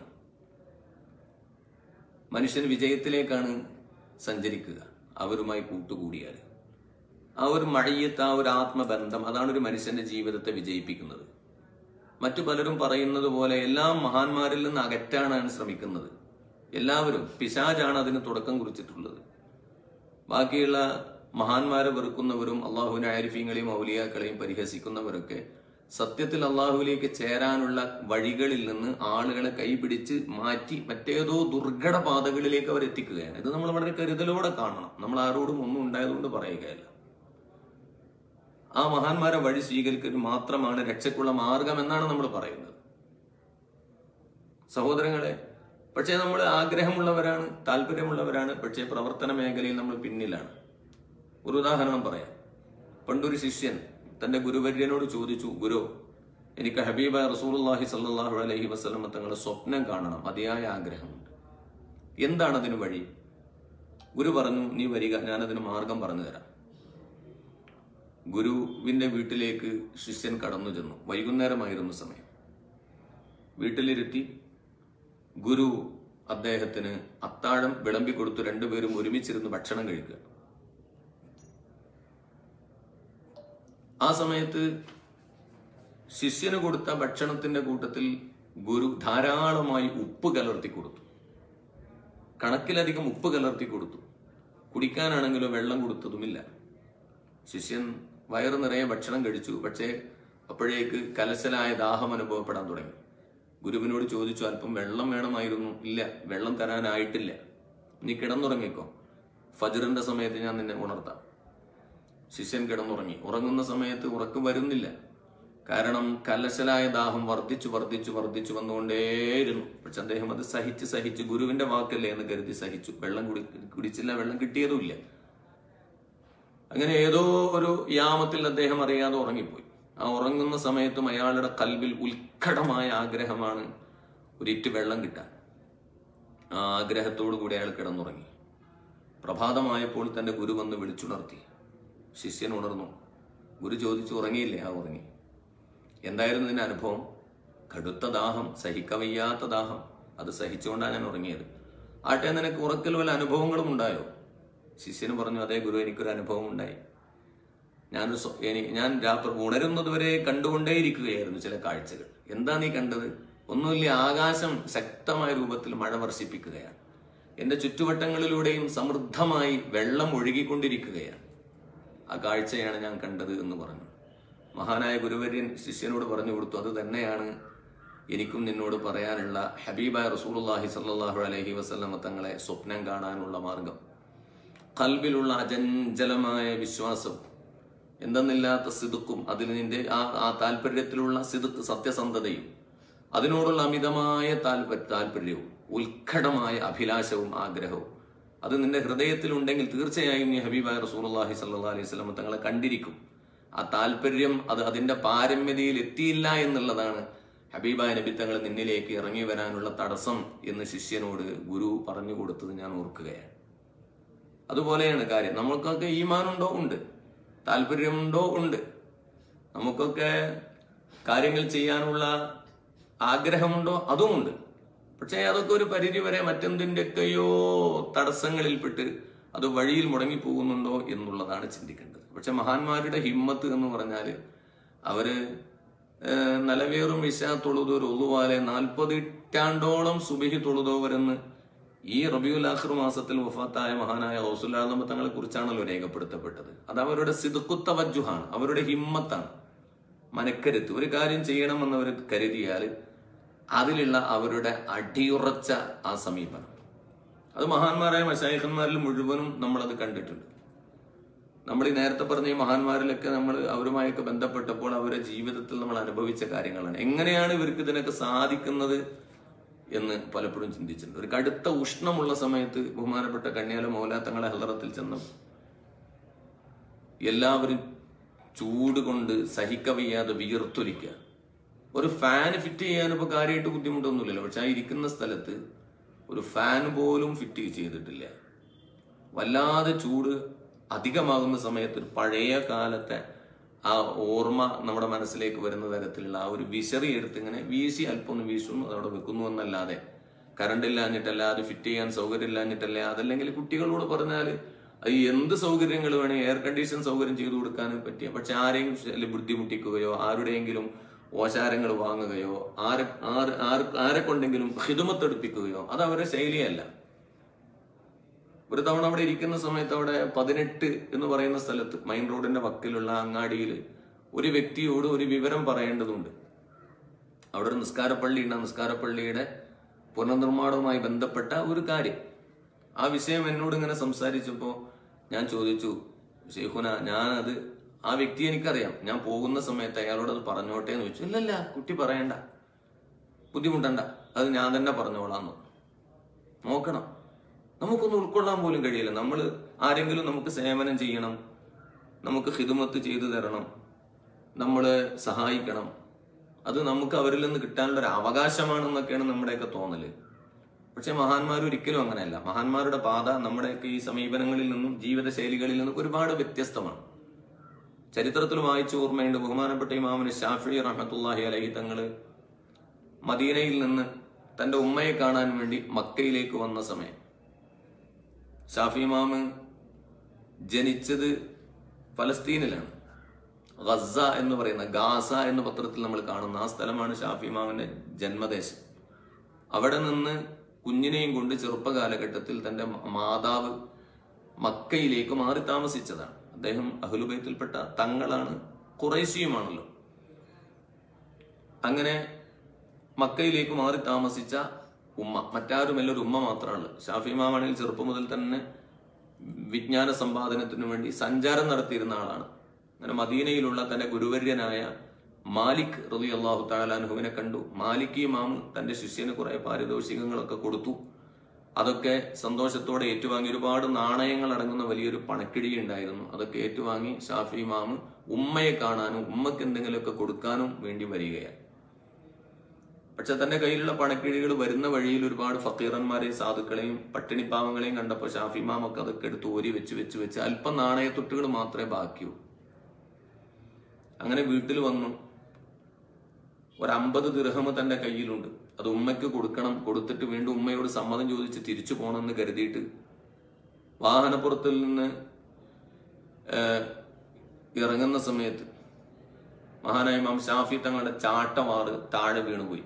മനുഷ്യൻ വിജയത്തിലേക്കാണ് സഞ്ചരിക്കുക അവരുമായി കൂട്ടുകൂടിയാൽ ആ ഒരു മഴയത്ത് ആ ഒരു ആത്മബന്ധം അതാണ് ഒരു മനുഷ്യന്റെ ജീവിതത്തെ വിജയിപ്പിക്കുന്നത് മറ്റു പലരും പറയുന്നത് പോലെ എല്ലാ മഹാന്മാരിൽ നിന്ന് അകറ്റാനാണ് ശ്രമിക്കുന്നത് എല്ലാവരും പിശാജാണ് അതിന് തുടക്കം കുറിച്ചിട്ടുള്ളത് ബാക്കിയുള്ള മഹാന്മാരെ വെറുക്കുന്നവരും അള്ളാഹുവിനെ ആരിഫീങ്ങളെയും ഔലിയാക്കളെയും പരിഹസിക്കുന്നവരൊക്കെ സത്യത്തിൽ അള്ളാഹുവിലേക്ക് ചേരാനുള്ള വഴികളിൽ നിന്ന് ആളുകളെ കൈപിടിച്ച് മാറ്റി മറ്റേതോ ദുർഘട പാതകളിലേക്ക് അവർ എത്തിക്കുകയാണ് ഇത് നമ്മൾ വളരെ കരുതലോടെ കാണണം നമ്മൾ ആരോടും ഒന്നും ഉണ്ടായതുകൊണ്ട് പറയുകയല്ല ആ മഹാന്മാരെ വഴി സ്വീകരിക്കൽ മാത്രമാണ് രക്ഷയ്ക്കുള്ള മാർഗം എന്നാണ് നമ്മൾ പറയുന്നത് സഹോദരങ്ങളെ പക്ഷേ നമ്മൾ ആഗ്രഹമുള്ളവരാണ് താല്പര്യമുള്ളവരാണ് പക്ഷേ പ്രവർത്തന മേഖലയിൽ നമ്മൾ പിന്നിലാണ് ഒരു ഉദാഹരണം പറയാം പണ്ടൊരു ശിഷ്യൻ തന്റെ ഗുരുവര്യനോട് ചോദിച്ചു ഗുരു എനിക്ക് ഹബീബ റസൂലുള്ളാഹി സല്ലല്ലാഹു അലൈഹി വസല്ലം തങ്ങളുടെ സ്വപ്നം കാണണം അതിയായ ആഗ്രഹമുണ്ട് എന്താണ് അതിന് വഴി ഗുരു പറഞ്ഞു നീ വരിക ഞാനതിന് മാർഗം പറഞ്ഞു തരാം ഗുരുവിന്റെ വീട്ടിലേക്ക് ശിഷ്യൻ കടന്നു ചെന്നു വൈകുന്നേരമായിരുന്നു സമയം വീട്ടിലിരുത്തി ഗുരു അദ്ദേഹത്തിന് അത്താഴം വിളമ്പി കൊടുത്തു രണ്ടുപേരും ഒരുമിച്ചിരുന്ന് ഭക്ഷണം കഴിക്കുക ആ സമയത്ത് ശിഷ്യന് കൊടുത്ത ഭക്ഷണത്തിന്റെ കൂട്ടത്തിൽ ഗുരു ധാരാളമായി ഉപ്പ് കലർത്തി കൊടുത്തു കണക്കിലധികം ഉപ്പ് കലർത്തി കൊടുത്തു കുടിക്കാനാണെങ്കിലോ വെള്ളം കൊടുത്തതുമില്ല ശിഷ്യൻ വയറു നിറയെ ഭക്ഷണം കഴിച്ചു പക്ഷേ അപ്പോഴേക്ക് കലശലായ ദാഹം അനുഭവപ്പെടാൻ തുടങ്ങി ഗുരുവിനോട് ചോദിച്ചു അല്പം വെള്ളം വേണമായിരുന്നു ഇല്ല വെള്ളം തരാനായിട്ടില്ല നീ കിടന്നുറങ്ങിക്കോ ഫജറിന്റെ സമയത്ത് ഞാൻ നിന്നെ ഉണർത്താം ശിഷ്യൻ കിടന്നുറങ്ങി ഉറങ്ങുന്ന സമയത്ത് ഉറക്കം വരുന്നില്ല കാരണം കലശലായ ദാഹം വർദ്ധിച്ചു വർദ്ധിച്ചു വർദ്ധിച്ചു വന്നുകൊണ്ടേയിരുന്നു പക്ഷെ അദ്ദേഹം അത് സഹിച്ച് സഹിച്ച് ഗുരുവിന്റെ വാക്കല്ലേ എന്ന് കരുതി സഹിച്ചു വെള്ളം കുടി കുടിച്ചില്ല വെള്ളം കിട്ടിയതുമില്ല അങ്ങനെ ഏതോ ഒരു യാമത്തിൽ അദ്ദേഹം അറിയാതെ ഉറങ്ങിപ്പോയി ആ ഉറങ്ങുന്ന സമയത്തും അയാളുടെ കൽവിൽ ഉത്കടമായ ആഗ്രഹമാണ് ഒരിറ്റ് വെള്ളം കിട്ടാൻ ആ ആഗ്രഹത്തോടു കൂടി അയാൾ കിടന്നുറങ്ങി പ്രഭാതമായപ്പോൾ തന്റെ ഗുരു വന്ന് വിളിച്ചുണർത്തി ശിഷ്യൻ ഉണർന്നു ഗുരു ചോദിച്ചു ഉറങ്ങിയില്ലേ ആ ഉറങ്ങി എന്തായിരുന്നു ഇതിന്റെ അനുഭവം കടുത്ത ദാഹം സഹിക്കവയ്യാത്ത ദാഹം അത് സഹിച്ചുകൊണ്ടാണ് ഞാൻ ഉറങ്ങിയത് ആട്ടെ നിനക്ക് ഉറക്കൽ വല്ല അനുഭവങ്ങളും ഉണ്ടായോ ശിഷ്യന് പറഞ്ഞു അതേ ഗുരു എനിക്കൊരു അനുഭവം ഉണ്ടായി ഞാനൊരു സ്വ- എനി- ഞാൻ രാത്രി ഉണരുന്നത് വരെ കണ്ടുകൊണ്ടേയിരിക്കുകയായിരുന്നു ചില കാഴ്ചകൾ എന്താ നീ കണ്ടത് ഒന്നുമില്ല ആകാശം ശക്തമായ രൂപത്തിൽ മഴ വർഷിപ്പിക്കുകയാണ് എന്റെ ചുറ്റുവട്ടങ്ങളിലൂടെയും സമൃദ്ധമായി വെള്ളം ഒഴുകിക്കൊണ്ടിരിക്കുകയാണ് ആ കാഴ്ചയാണ് ഞാൻ കണ്ടത് എന്ന് പറഞ്ഞു മഹാനായ ഗുരുവര്യൻ ശിഷ്യനോട് പറഞ്ഞു കൊടുത്തു അത് തന്നെയാണ് എനിക്കും നിന്നോട് പറയാനുള്ള ഹബീബായ റസൂലുള്ളാഹി സല്ലല്ലാഹു അലൈഹി വസല്ലമ തങ്ങളെ സ്വപ്നം കാണാനുള്ള മാർഗം കൽബിലുള്ള അചഞ്ചലമായ വിശ്വാസം എന്തെന്നില്ലാത്ത സിതുക്കും അതിൽ നിന്റെ ആ ആ താല്പര്യത്തിലുള്ള സിതുക്ക് സത്യസന്ധതയും അതിനോടുള്ള അമിതമായ താല്പര്യ താല്പര്യവും ഉത്കടമായ അഭിലാഷവും ആഗ്രഹവും അത് നിന്റെ ഹൃദയത്തിലുണ്ടെങ്കിൽ തീർച്ചയായും നീ ഹബീബായ റസൂലുള്ളാഹി സ്വല്ലല്ലാഹി അലൈഹി വസല്ലം തങ്ങളെ കണ്ടിരിക്കും ആ താല്പര്യം അത് അതിന്റെ പാരമ്യതയിൽ എത്തിയില്ല എന്നുള്ളതാണ് ഹബീബായ നബി തങ്ങൾ നിന്നിലേക്ക് ഇറങ്ങി വരാനുള്ള തടസ്സം എന്ന് ശിഷ്യനോട് ഗുരു പറഞ്ഞു കൊടുത്തത് ഞാൻ ഓർക്കുകയാണ് അതുപോലെയാണ് കാര്യം നമ്മൾക്കൊക്കെ ഈമാനുണ്ടോ ഉണ്ട് താല്പര്യമുണ്ടോ ഉണ്ട് നമുക്കൊക്കെ കാര്യങ്ങൾ ചെയ്യാനുള്ള ആഗ്രഹമുണ്ടോ അതുമുണ്ട് പക്ഷേ അതൊക്കെ ഒരു പരിധി വരെ മറ്റെന്തിൻ്റെയൊക്കെയോ തടസ്സങ്ങളിൽപ്പെട്ട് അത് വഴിയിൽ മുടങ്ങിപ്പോകുന്നുണ്ടോ എന്നുള്ളതാണ് ചിന്തിക്കേണ്ടത് പക്ഷെ മഹാന്മാരുടെ ഹിമ്മത്ത് എന്ന് പറഞ്ഞാൽ അവര് ഏഹ്, നിലവേറും വിശ തൊഴുതോർ ഒതുവാലെ നാൽപ്പത് ഇറ്റാണ്ടോളം സുബഹി തൊഴുതോവരെന്ന് ഈ റബിയുൽ ആഖിർ മാസത്തിൽ വഫാത്തായ മഹാനായ ഹൗസുല്ലാദമ തങ്ങളെ കുറിച്ചാണല്ലോ രേഖപ്പെടുത്തപ്പെട്ടത് അത് അവരുടെ സിദുക്കുത്തവജുഹാണ് അവരുടെ ഹിമ്മത്താണ് മനക്കരുത്ത് ഒരു കാര്യം ചെയ്യണമെന്ന് അവർ കരുതിയാൽ അതിലുള്ള അവരുടെ അടിയുറച്ച ആ സമീപനം അത് മഹാന്മാരായ മശായിഖന്മാരിൽ മുഴുവനും നമ്മളത് കണ്ടിട്ടുണ്ട് നമ്മൾ ഈ നേരത്തെ പറഞ്ഞ ഈ മഹാന്മാരിലൊക്കെ നമ്മൾ അവരുമായൊക്കെ ബന്ധപ്പെട്ടപ്പോൾ അവരുടെ ജീവിതത്തിൽ നമ്മൾ അനുഭവിച്ച കാര്യങ്ങളാണ് എങ്ങനെയാണ് ഇവർക്ക് ഇതിനൊക്കെ സാധിക്കുന്നത് എന്ന് പലപ്പോഴും ചിന്തിച്ചിട്ടുണ്ട് ഒരു കടുത്ത ഉഷ്ണമുള്ള സമയത്ത് ബഹുമാനപ്പെട്ട കന്യാല മൗലാത്തങ്ങളെ ഹലറത്തിൽ ചെന്നു എല്ലാവരും ചൂട് കൊണ്ട് സഹിക്കവയ്യാതെ വിയർത്തൊലിക്കുക ഒരു ഫാൻ ഫിറ്റ് ചെയ്യാൻ ഇപ്പൊ കാര്യമായിട്ട് ബുദ്ധിമുട്ടൊന്നുമില്ലല്ലോ പക്ഷെ ആ ഇരിക്കുന്ന സ്ഥലത്ത് ഒരു ഫാൻ പോലും ഫിറ്റ് ചെയ്തിട്ടില്ല വല്ലാതെ ചൂട് അധികമാകുന്ന സമയത്ത് ഒരു പഴയ കാലത്തെ ആ ഓർമ്മ നമ്മുടെ മനസ്സിലേക്ക് വരുന്ന തരത്തിലുള്ള ആ ഒരു വിശറി എടുത്ത് ഇങ്ങനെ വീശി അല്പം ഒന്ന് വീശുന്നു അതവിടെ വെക്കുന്നു എന്നല്ലാതെ കറണ്ട് ഇല്ലാഞ്ഞിട്ടല്ല അത് ഫിറ്റ് ചെയ്യാൻ സൗകര്യം ഇല്ലാഞ്ഞിട്ടല്ല അതല്ലെങ്കിൽ കുട്ടികളോട് പറഞ്ഞാൽ അത് എന്ത് സൗകര്യങ്ങൾ വേണേ എയർ കണ്ടീഷൻ സൗകര്യം ചെയ്തു കൊടുക്കാൻ പറ്റിയ പക്ഷെ ആരെയും ശല്യം ബുദ്ധിമുട്ടിക്കുകയോ ആരുടെയെങ്കിലും ഓശാരങ്ങൾ വാങ്ങുകയോ ആരെ ആര് ആര് ആരെ കൊണ്ടെങ്കിലും ഹിതുമത്തെടുപ്പിക്കുകയോ അത് അവരുടെ ശൈലിയല്ല ഒരു തവണ അവിടെ ഇരിക്കുന്ന സമയത്ത് അവിടെ പതിനെട്ട് എന്ന് പറയുന്ന സ്ഥലത്ത് മൈൻ റോഡിന്റെ വക്കിലുള്ള അങ്ങാടിയിൽ ഒരു വ്യക്തിയോട് ഒരു വിവരം പറയേണ്ടതുണ്ട് അവിടെ ഒരു നിസ്കാരപ്പള്ളി ഉണ്ട് ആ നിസ്കാരപ്പള്ളിയുടെ പുനർനിർമ്മാണവുമായി ബന്ധപ്പെട്ട ഒരു കാര്യം ആ വിഷയം എന്നോട് ഇങ്ങനെ സംസാരിച്ചപ്പോൾ ഞാൻ ചോദിച്ചു ഷെയ്ഖുന ഞാനത് ആ വ്യക്തി എനിക്കറിയാം ഞാൻ പോകുന്ന സമയത്ത് അയാളോട് അത് പറഞ്ഞോട്ടെ എന്ന് ചോദിച്ചു ഇല്ലല്ല കുട്ടി പറയണ്ട ബുദ്ധിമുട്ടണ്ട അത് ഞാൻ തന്നെ പറഞ്ഞോളാം എന്ന് നോക്കണം നമുക്കൊന്നും ഉൾക്കൊള്ളാൻ പോലും കഴിയില്ല നമ്മൾ ആരെങ്കിലും നമുക്ക് സേവനം ചെയ്യണം നമുക്ക് ഹിതുമത്ത് ചെയ്തു തരണം നമ്മളെ സഹായിക്കണം അത് നമുക്ക് അവരിൽ നിന്ന് കിട്ടാനുള്ള ഒരു അവകാശമാണെന്നൊക്കെയാണ് നമ്മുടെയൊക്കെ തോന്നല് പക്ഷെ മഹാന്മാർ ഒരിക്കലും അങ്ങനെയല്ല മഹാന്മാരുടെ പാത നമ്മുടെയൊക്കെ ഈ സമീപനങ്ങളിൽ നിന്നും ജീവിതശൈലികളിൽ നിന്നും ഒരുപാട് വ്യത്യസ്തമാണ് ചരിത്രത്തിൽ വായിച്ച ഓർമ്മയുണ്ട് ബഹുമാനപ്പെട്ട ഇമാമിന് ഷാഫി റഹ്മത്തുല്ലാഹി അലഹി തങ്ങള് മദീനയിൽ നിന്ന് തന്റെ ഉമ്മയെ കാണാൻ വേണ്ടി മക്കയിലേക്ക് വന്ന സമയം ഷാഫി ഇമാമ് ജനിച്ചത് ഫലസ്തീനിലാണ് ഗസ എന്ന് പറയുന്ന ഗാസ എന്ന പത്രത്തിൽ നമ്മൾ കാണുന്ന ആ സ്ഥലമാണ് ഷാഫി ഇമാമിന്റെ ജന്മദേശം അവിടെ നിന്ന് കുഞ്ഞിനെയും കൊണ്ട് ചെറുപ്പ കാലഘട്ടത്തിൽ തന്റെ മാതാവ് മക്കയിലേക്ക് മാറി താമസിച്ചതാണ് അദ്ദേഹം അഹ്ലുബൈത്തിൽപ്പെട്ട തങ്ങളാണ് കുറേശ്യയുമാണല്ലോ അങ്ങനെ മക്കയിലേക്ക് മാറി താമസിച്ച ഉമ്മ മറ്റാരുമല്ല ഒരു ഉമ്മ മാത്രമാണ് ഷാഫി ഇമാമാണെങ്കിൽ ചെറുപ്പം മുതൽ തന്നെ വിജ്ഞാന സമ്പാദനത്തിനു വേണ്ടി സഞ്ചാരം നടത്തിയിരുന്ന ആളാണ് അങ്ങനെ മദീനയിലുള്ള തന്റെ ഗുരുവര്യനായ മാലിക് റലി അള്ളാഹു താലാൻഹുവിനെ കണ്ടു മാലിക് ഇമാമ് തന്റെ ശിഷ്യന് കുറെ പാരിതോഷികങ്ങളൊക്കെ കൊടുത്തു അതൊക്കെ സന്തോഷത്തോടെ ഏറ്റുവാങ്ങി ഒരുപാട് നാണയങ്ങൾ അടങ്ങുന്ന വലിയൊരു പണക്കിഴി ഉണ്ടായിരുന്നു അതൊക്കെ ഏറ്റുവാങ്ങി ഷാഫി ഇമാമ് ഉമ്മയെ കാണാനും ഉമ്മക്ക് എന്തെങ്കിലുമൊക്കെ കൊടുക്കാനും വേണ്ടി വരികയാണ് പക്ഷെ തന്റെ കയ്യിലുള്ള പണക്കിഴികൾ വരുന്ന വഴിയിൽ ഒരുപാട് ഫക്കീറന്മാരെയും സാധുക്കളെയും പട്ടിണിപ്പാവങ്ങളെയും കണ്ടപ്പോൾ ഷാഫി ഇമാമൊക്കെ അതൊക്കെ എടുത്ത് ഓരി വെച്ച് വെച്ച് വെച്ച് അല്പം നാണയത്തൊട്ടുകൾ മാത്രമേ ബാക്കിയുള്ളൂ അങ്ങനെ വീട്ടിൽ വന്നു ഒരു അമ്പത് ദിർഹമ് തന്റെ കയ്യിലുണ്ട് അത് ഉമ്മയ്ക്ക് കൊടുക്കണം കൊടുത്തിട്ട് വീണ്ടും ഉമ്മയോട് സമ്മതം ചോദിച്ച് തിരിച്ചു പോകണമെന്ന് കരുതിയിട്ട് വാഹനപ്പുറത്തിൽ നിന്ന് ഏഹ്, ഇറങ്ങുന്ന സമയത്ത് മഹാനായ ഇമാം ഷാഫി തങ്ങളുടെ ചാട്ടമാറ് താഴെ വീണുപോയി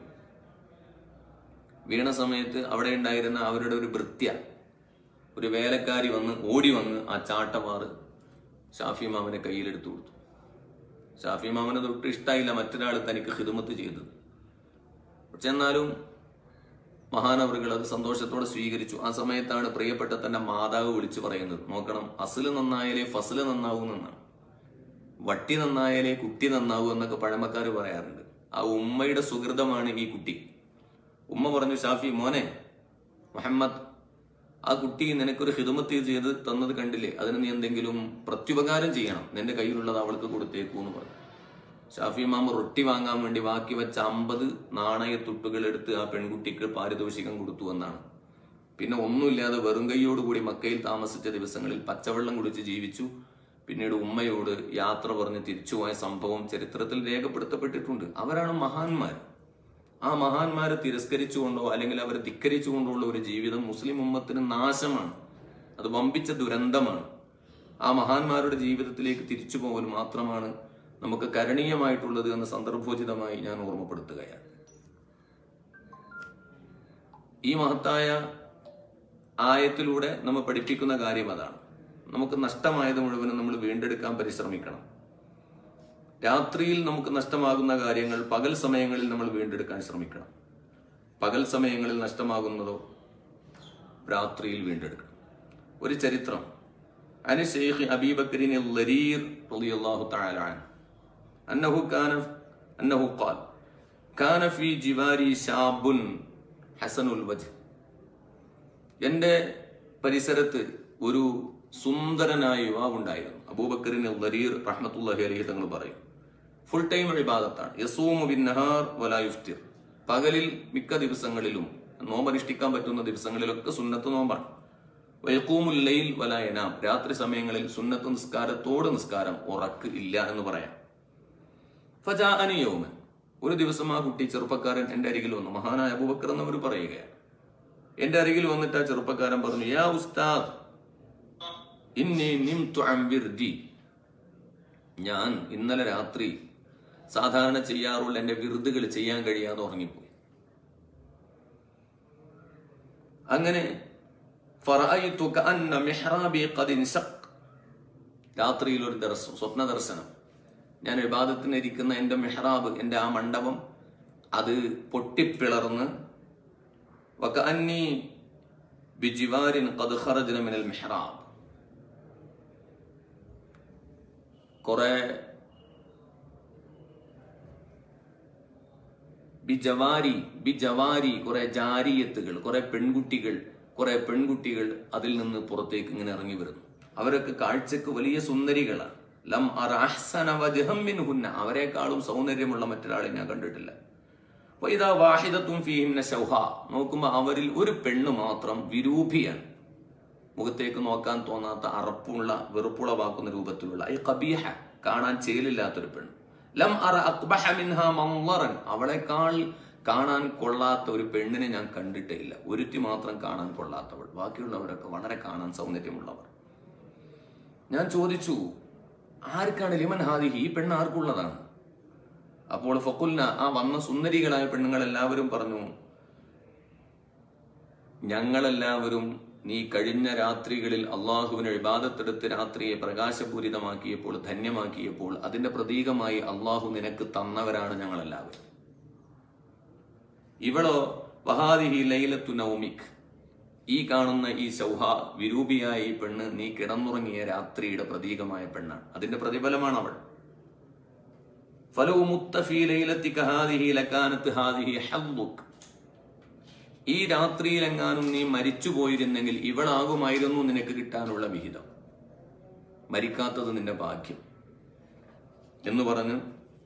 വീണ സമയത്ത് അവിടെ ഉണ്ടായിരുന്ന അവരുടെ ഒരു ഭൃത്യ ഒരു വേലക്കാരി വന്ന് ഓടി വന്ന് ആ ചാട്ടമാറ് ഷാഫി മാമനെ കയ്യിലെടുത്തു കൊടുത്തു ഷാഫി മാമന് തൊട്ട് ഇഷ്ടമായില്ല മറ്റൊരാൾ തനിക്ക് ഹിദമത്ത് ചെയ്തത് പക്ഷെ എന്നാലും മഹാനവറുകൾ അത് സന്തോഷത്തോടെ സ്വീകരിച്ചു ആ സമയത്താണ് പ്രിയപ്പെട്ട തന്റെ മാതാവ് വിളിച്ചു പറയുന്നത് നോക്കണം അസല് നന്നായാലേ ഫസല് നന്നാവും എന്നാണ് വട്ടി നന്നായാലേ കുട്ടി നന്നാവൂ എന്നൊക്കെ പഴമക്കാർ പറയാറുണ്ട് ആ ഉമ്മയുടെ സുഹൃതമാണ് ഈ കുട്ടി ഉമ്മ പറഞ്ഞു ഷാഫി മോനെ മുഹമ്മദ് ആ കുട്ടി നിനക്കൊരു ഹിദമത്ത് ചെയ്ത് തന്നത് കണ്ടില്ലേ അതിന് നീ എന്തെങ്കിലും പ്രത്യുപകാരം ചെയ്യണം നിന്റെ കയ്യിലുള്ളത് അവൾക്ക് കൊടുത്തേക്കൂ എന്ന് പറഞ്ഞു ഷാഫി മാമ റൊട്ടി വാങ്ങാൻ വേണ്ടി ബാക്കി വെച്ച അമ്പത് നാണയത്തുട്ടുകൾ എടുത്ത് ആ പെൺകുട്ടിക്ക് പാരിതോഷികം കൊടുത്തു എന്നാണ് പിന്നെ ഒന്നുമില്ലാതെ വെറും കൈയോടുകൂടി മക്കയിൽ താമസിച്ച ദിവസങ്ങളിൽ പച്ചവെള്ളം കുടിച്ച് ജീവിച്ചു പിന്നീട് ഉമ്മയോട് യാത്ര പറഞ്ഞ് തിരിച്ചുപോയ സംഭവം ചരിത്രത്തിൽ രേഖപ്പെടുത്തപ്പെട്ടിട്ടുണ്ട് അവരാണ് മഹാന്മാർ ആ മഹാന്മാരെ തിരസ്കരിച്ചുകൊണ്ടോ അല്ലെങ്കിൽ അവരെ ധിക്കരിച്ചുകൊണ്ടോ ഉള്ള ഒരു ജീവിതം മുസ്ലിം ഉമ്മത്തിന് നാശമാണ് അത് വമ്പിച്ച ദുരന്തമാണ് ആ മഹാന്മാരുടെ ജീവിതത്തിലേക്ക് തിരിച്ചു പോകൽ മാത്രമാണ് നമുക്ക് കരണീയമായിട്ടുള്ളത് എന്ന സന്ദർഭോചിതമായി ഞാൻ ഓർമ്മപ്പെടുത്തുകയാണ് ഈ മഹത്തായ ആയത്തിലൂടെ നമ്മൾ പഠിപ്പിക്കുന്ന കാര്യം അതാണ് നമുക്ക് നഷ്ടമായത് മുഴുവനും നമ്മൾ വീണ്ടെടുക്കാൻ പരിശ്രമിക്കണം രാത്രിയിൽ നമുക്ക് നഷ്ടമാകുന്ന കാര്യങ്ങൾ പകൽ സമയങ്ങളിൽ നമ്മൾ വീണ്ടെടുക്കാൻ ശ്രമിക്കണം പകൽ സമയങ്ങളിൽ നഷ്ടമാകുന്നതോ രാത്രിയിൽ വീണ്ടെടുക്കണം ഒരു ചരിത്രം عن الشيخ أبي بكر الضرير رضي الله تعالى عنه أنه كان أنه قال كان في جواري شاب حسن الوجه എൻ്റെ പരിസരത്ത് ഒരു സുന്ദരനായ യുവാവുണ്ടായിരുന്നു അബൂബക്കറിന് ദരീർ റഹ്മത്തുല്ലാഹി അലഹി തങ്ങൾ പറയും ഫുൾ ടൈം ഇബാദത്താണ് യസൂമു ബിൻ നഹാർ വലാ യുഫ്തിർ പകലിൽ മിക്ക ദിവസങ്ങളിലും നോമ്പനുഷ്ഠിക്കാൻ പറ്റുന്ന ദിവസങ്ങളിലൊക്കെ സുന്നത്ത് നോമ്പാണ് വൈക്കൂമുല്ലയിൽ വലായനാം രാത്രി സമയങ്ങളിൽ സുന്നത്ത് നിസ്കാരത്തോട് നിസ്കാരം ഉറക്ക് ഇല്ല എന്ന് പറയാം ഫജാ അനിയോമൻ ഒരു ദിവസം ആ കുട്ടി ചെറുപ്പക്കാരൻ എന്റെ അരികിൽ വന്നു മഹാനായ അബൂബക്കർ എന്നവർ പറയുകയാണ് എന്റെ അരികിൽ വന്നിട്ട് ആ ചെറുപ്പക്കാരൻ പറഞ്ഞു യാ ഉസ്താദ് ഇന്നി നിംതു അൻ വിർദി ഞാൻ ഇന്നലെ രാത്രി സാധാരണ ചെയ്യാറുള്ള എന്റെ വിരുദുകൾ ചെയ്യാൻ കഴിയാതെ ഉറങ്ങിപ്പോയി അങ്ങനെ ഫറഅയ്തു കഅന്ന മിഹ്റാബി ഖദ് ഇൻസഖ് രാത്രിയിൽ ഒരു ദർശനം സ്വപ്ന ദർശനം ഞാൻ വിവാദത്തിന് ഇരിക്കുന്ന എന്റെ മെഹ്റാബ് എന്റെ ആ മണ്ഡപം അത് പൊട്ടിപ്പിളർന്ന് വകഅന്നി ബിജിവാരിൻ ഖദ് ഖറജ്ന മിനൽ മിഹ്റാബ് കുറെ ബിജവാരി ബിജവാരി കുറെ ജാരിയത്തുകൾ കുറെ പെൺകുട്ടികൾ കുറെ പെൺകുട്ടികൾ അതിൽ നിന്ന് പുറത്തേക്ക് ഇങ്ങനെ ഇറങ്ങി വരുന്നു അവരൊക്കെ കാഴ്ചക്ക് വലിയ സുന്ദരികളാണ് ലം അറ അഹ്സന വജ്ഹം മിൻഹുന്ന അവരെക്കാളും സൗന്ദര്യമുള്ള മറ്റൊരാളെ ഞാൻ കണ്ടിട്ടില്ല അപ്പൊ ഇതാ വാഹിദത്തും ഫീഹിന്ന ശൗഹ നോക്കുമ്പോ അവരിൽ ഒരു പെണ്ണ് മാത്രം വിരൂപിയാണ് മുഖത്തേക്ക് നോക്കാൻ തോന്നാത്ത അറപ്പുള്ള വെറുപ്പുളവാക്കുന്ന രൂപത്തിലുള്ള ഈ കബീഹ കാണാൻ ചേലില്ലാത്തൊരു പെണ്ണ് ലം അറ അക്ബഹ മിൻഹ മൻളറൻ അവളെക്കാൾ കാണാൻ കൊള്ളാത്ത ഒരു പെണ്ണിനെ ഞാൻ കണ്ടിട്ടേ ഇല്ല ഒരുത്തി മാത്രം കാണാൻ കൊള്ളാത്തവൾ ബാക്കിയുള്ളവരൊക്കെ വളരെ കാണാൻ സൗന്ദര്യമുള്ളവർ ഞാൻ ചോദിച്ചു ആർക്കാണ് ലിമൻ ഹാദിഹി ഈ പെണ്ണ് ആർക്കുള്ളതാണ് അപ്പോൾ ഫക്കുൽന ആ വന്ന സുന്ദരികളായ പെണ്ണുങ്ങൾ എല്ലാവരും പറഞ്ഞു ഞങ്ങളെല്ലാവരും നീ കഴിഞ്ഞ രാത്രികളിൽ അള്ളാഹുവിന് ഇബാദത്തെടുത്ത് രാത്രിയെ പ്രകാശപൂരിതമാക്കിയപ്പോൾ ധന്യമാക്കിയപ്പോൾ അതിന്റെ പ്രതീകമായി അള്ളാഹു നിനക്ക് തന്നവരാണ് ഞങ്ങളെല്ലാവരും ഇവളോ വഹാദിഹി ലൈലത്തു നൗമിക് ഈ കാണുന്ന ഈ സൗഹ വിരൂപിയായ ഈ പെണ്ണ് നീ കിടന്നുറങ്ങിയ രാത്രിയുടെ പ്രതീകമായ പെണ്ണാണ് അതിന്റെ പ്രതിഫലമാണ് അവൾ ഫലോ മുത്തഫി ലൈലത്തിക ഹാദിഹി ലക്കാനത്ത് ഹാദിഹി ഹദ്ദുക് ഈ രാത്രിയിലെങ്ങാനും നീ മരിച്ചു പോയിരുന്നെങ്കിൽ ഇവളാകുമായിരുന്നു നിനക്ക് കിട്ടാനുള്ള വിഹിതം മരിക്കാത്തത് നിന്റെ ഭാഗ്യം എന്ന് പറഞ്ഞ്